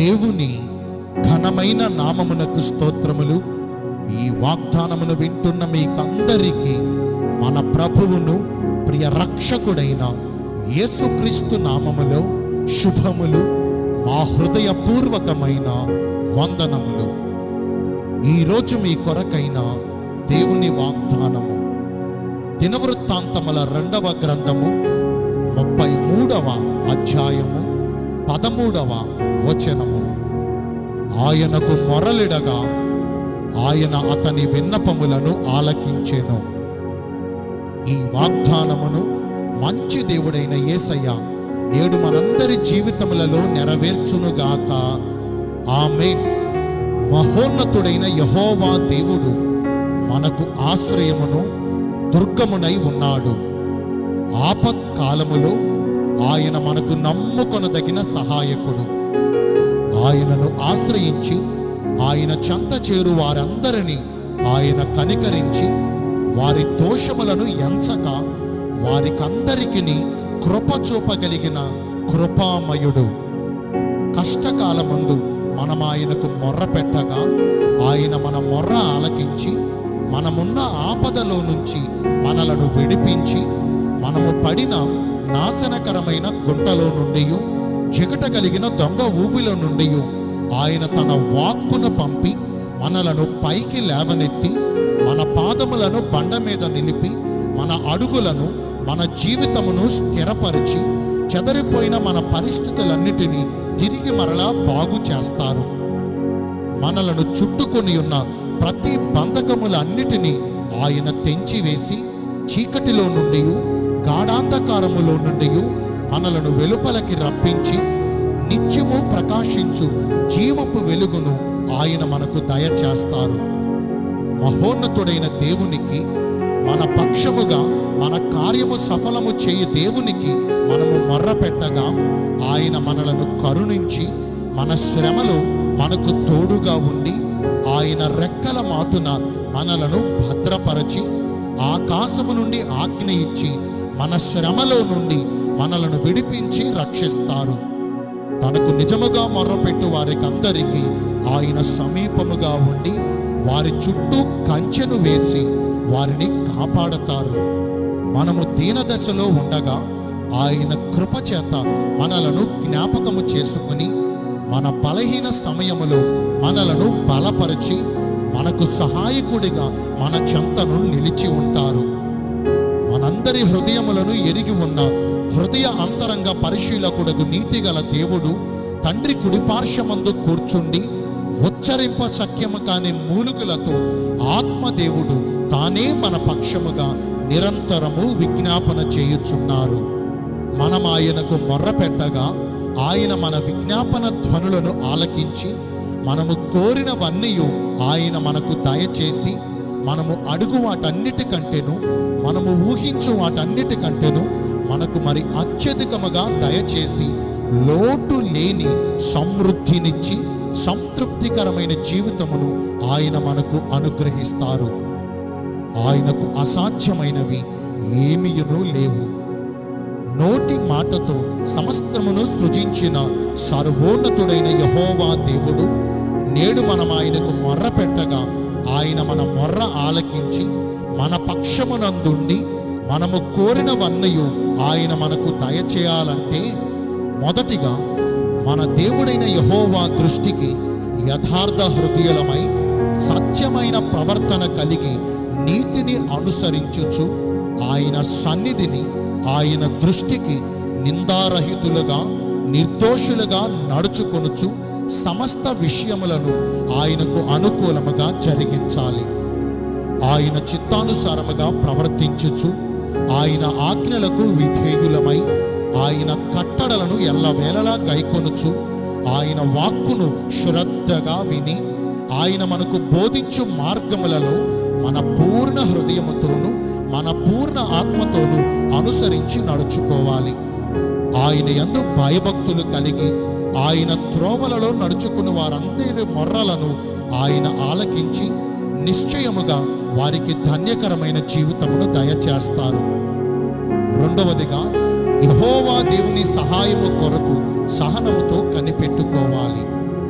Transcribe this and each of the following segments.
దేవుని ఘనమైన నామమునకు స్తోత్రములు ఈ వాగ్దానమును వింటున్న మీకందరికీ మన ప్రభువును ప్రియ రక్షకుడైన యేసుక్రీస్తు నామములో శుభములు మా హృదయపూర్వకమైన వందనములు ఈరోజు మీ కొరకైన దేవుని వాగ్దానము దినవృత్తాంతముల రెండవ గ్రంథము ముప్పై మూడవ అధ్యాయము పదమూడవ వచనము ఆయనకు మొరలిడగా ఆయన అతని విన్నపములను ఆలకించెను ఈ వాగ్దానమును మంచి దేవుడైన యేసయ్య నేడు మనందరి జీవితములలో నెరవేర్చునుగాక ఆమె మహోన్నతుడైన యహోవా దేవుడు మనకు ఆశ్రయమును దుర్గమునై ఉన్నాడు ఆపత్ కాలములో ఆయన మనకు నమ్ముకొనదగిన సహాయకుడు ఆయనను ఆశ్రయించి ఆయన చెంత చేరు వారందరినీ ఆయన కనికరించి వారి దోషములను ఎంచక వారికందరికిని కృప చూపగలిగిన కృపామయుడు కష్టకాలమందు మనం ఆయనకు మొర్ర పెట్టగా ఆయన మన మొర్ర ఆలకించి మనమున్న ఆపదలో నుంచి మనలను విడిపించి మనము పడిన నాశనకరమైన గుంటలో నుండి చికట కలిగిన దొంగ ఊబిలో నుండి ఆయన తన వాక్కును పంపి మనలను పైకి లేవనెత్తి మన పాదములను బండ మీద నిలిపి మన అడుగులను మన జీవితమును స్థిరపరిచి చెదరిపోయిన మన పరిస్థితులన్నిటినీ తిరిగి మరలా బాగు చేస్తారు మనలను చుట్టుకొని ఉన్న ప్రతి బంధకములన్నిటినీ ఆయన తెంచివేసి చీకటిలో నుండి గాఢాంధకారములో నుండి మనలను వెలుపలకి రప్పించి నిత్యము ప్రకాశించు జీవపు వెలుగును ఆయన మనకు దయచేస్తారు మహోన్నతుడైన దేవునికి మన పక్షముగా మన కార్యము సఫలము చేయు దేవునికి మనము మొర్ర పెట్టగా ఆయన మనలను కరుణించి మన శ్రమలో మనకు తోడుగా ఉండి ఆయన రెక్కల మాటున మనలను భద్రపరచి ఆకాశము నుండి ఆజ్ఞ ఇచ్చి మన శ్రమలో నుండి మనలను విడిపించి రక్షిస్తారు తనకు నిజముగా మొర్రపెట్టు వారికి అందరికీ ఆయన సమీపముగా ఉండి వారి చుట్టూ కంచెను వేసి వారిని కాపాడతారు మనము దీనదశలో ఉండగా ఆయన కృప చేత మనలను జ్ఞాపకము చేసుకుని మన బలహీన సమయములో మనలను బలపరిచి మనకు సహాయకుడిగా మన చెంతను నిలిచి ఉంటారు మనందరి హృదయములను ఎరిగి ఉన్న హృదయ అంతరంగ పరిశీలకుడకు నీతిగల దేవుడు తండ్రి కుడిపార్శ్వమందు కూర్చుండి ఉచ్చరింప సఖ్యము కాని మూలుగులతో ఆత్మదేవుడు తానే మన పక్షముగా నిరంతరము విజ్ఞాపన చేయుచున్నారు మనం ఆయనకు మొర్ర పెట్టగా ఆయన మన విజ్ఞాపన ధ్వనులను ఆలకించి మనము కోరినవన్నీ ఆయన మనకు దయచేసి మనము అడుగు వాటన్నిటికంటేను మనము ఊహించు వాటన్నిటికంటేను మనకు మరి అత్యధికముగా దయచేసి లోటు లేని సమృద్ధినిచ్చి సంతృప్తికరమైన జీవితమును ఆయన మనకు అనుగ్రహిస్తారు ఆయనకు అసాధ్యమైనవి ఏమియును లేవు నోటి మాటతో సమస్తమును సృజించిన సర్వోన్నతుడైన యహోవా దేవుడు నేడు మనం ఆయనకు మొర్ర పెట్టగా ఆయన మన మొర్ర ఆలకించి మన పక్షమునందుండి మనము కోరినవన్నయు ఆయన మనకు దయచేయాలంటే మొదటిగా మన దేవుడైన యహోవా దృష్టికి యథార్థ హృదయులమై సత్యమైన ప్రవర్తన కలిగి నీతిని అనుసరించుచు ఆయన సన్నిధిని ఆయన దృష్టికి నిందారహితులుగా నిర్దోషులుగా నడుచుకొనుచు సమస్త విషయములను ఆయనకు అనుకూలముగా జరిగించాలి ఆయన చిత్తానుసారముగా ప్రవర్తించుచు ఆయన ఆజ్ఞలకు విధేయులమై ఆయన కట్టడలను ఎల్లవేళలా గైకొనుచు ఆయన వాక్కును శ్రద్ధగా విని ఆయన మనకు బోధించు మార్గములలో మన పూర్ణ హృదయముతోను మన పూర్ణ ఆత్మతోను అనుసరించి నడుచుకోవాలి ఆయన యందు భయభక్తులు కలిగి ఆయన త్రోవలలో నడుచుకున్న వారందరి మొర్రలను ఆయన ఆలకించి నిశ్చయముగా వారికి ధన్యకరమైన జీవితమును దయచేస్తారు రెండవదిగా యహోవా దేవుని సహాయము కొరకు సహనముతో కనిపెట్టుకోవాలి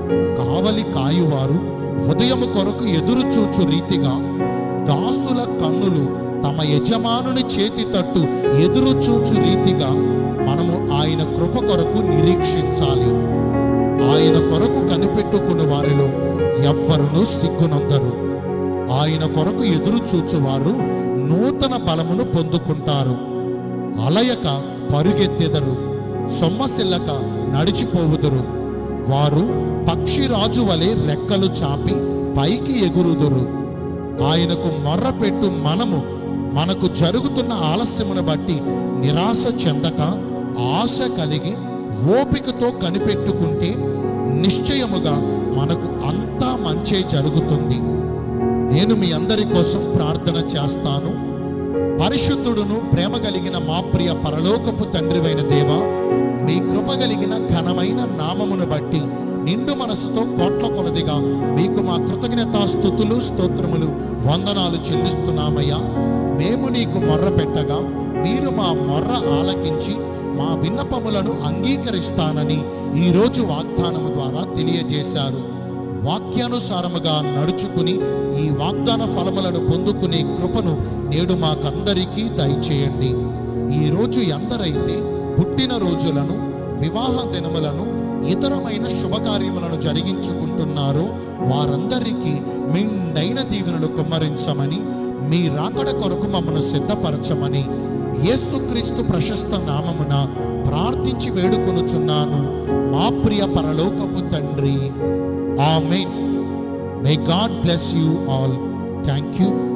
కావలి కాయువారు ఉదయము కొరకు ఎదురు చూచు రీతిగా దాసుల కన్నులు తమ యజమానుని చేతి తట్టు ఎదురు చూచు రీతిగా మనము ఆయన కృప కొరకు నిరీక్షించాలి ఆయన కొరకు కనిపెట్టుకుని వారిలో ఎవ్వరునూ సిగ్గునందరు ఆయన కొరకు ఎదురు చూచువారు నూతన బలమును పొందుకుంటారు అలయక పరుగెత్తెదరు సొమ్మసిల్లక నడిచిపోవుదురు వారు పక్షిరాజు వలె రెక్కలు చాపి పైకి ఎగురుదురు ఆయనకు మొర్రపెట్టు మనము మనకు జరుగుతున్న ఆలస్యమును బట్టి నిరాశ చెందక ఆశ కలిగి ఓపికతో కనిపెట్టుకుంటే నిశ్చయముగా మనకు అంతా మంచే జరుగుతుంది నేను మీ అందరి కోసం ప్రార్థన చేస్తాను పరిశుద్ధుడును ప్రేమ కలిగిన మా ప్రియ పరలోకపు తండ్రివైన దేవ మీ కృప కలిగిన ఘనమైన నామమును బట్టి నిండు మనసుతో కోట్ల కొలదిగా మీకు మా కృతజ్ఞతాస్థుతులు స్తోత్రములు వందనాలు చెల్లిస్తున్నామయ్యా మేము నీకు మొర్ర పెట్టగా మీరు మా మొర్ర ఆలకించి మా విన్నపములను అంగీకరిస్తానని ఈరోజు వాగ్దానము ద్వారా తెలియజేశారు వాక్యానుసారముగా నడుచుకుని ఈ వాగ్దాన ఫలములను పొందుకునే కృపను నేడు మాకందరికీ దయచేయండి ఈరోజు ఎందరైతే పుట్టిన రోజులను వివాహ దినములను ఇతరమైన శుభకార్యములను జరిగించుకుంటున్నారో వారందరికీ మెండైన దీవెనలు కుమ్మరించమని మీ రాకడ కొరకు మమ్మను సిద్ధపరచమని యేసుక్రీస్తు ప్రశస్త నామమున ప్రార్థించి వేడుకొనుచున్నాను మా ప్రియ పరలోకపు తండ్రి amen may God bless you all thank you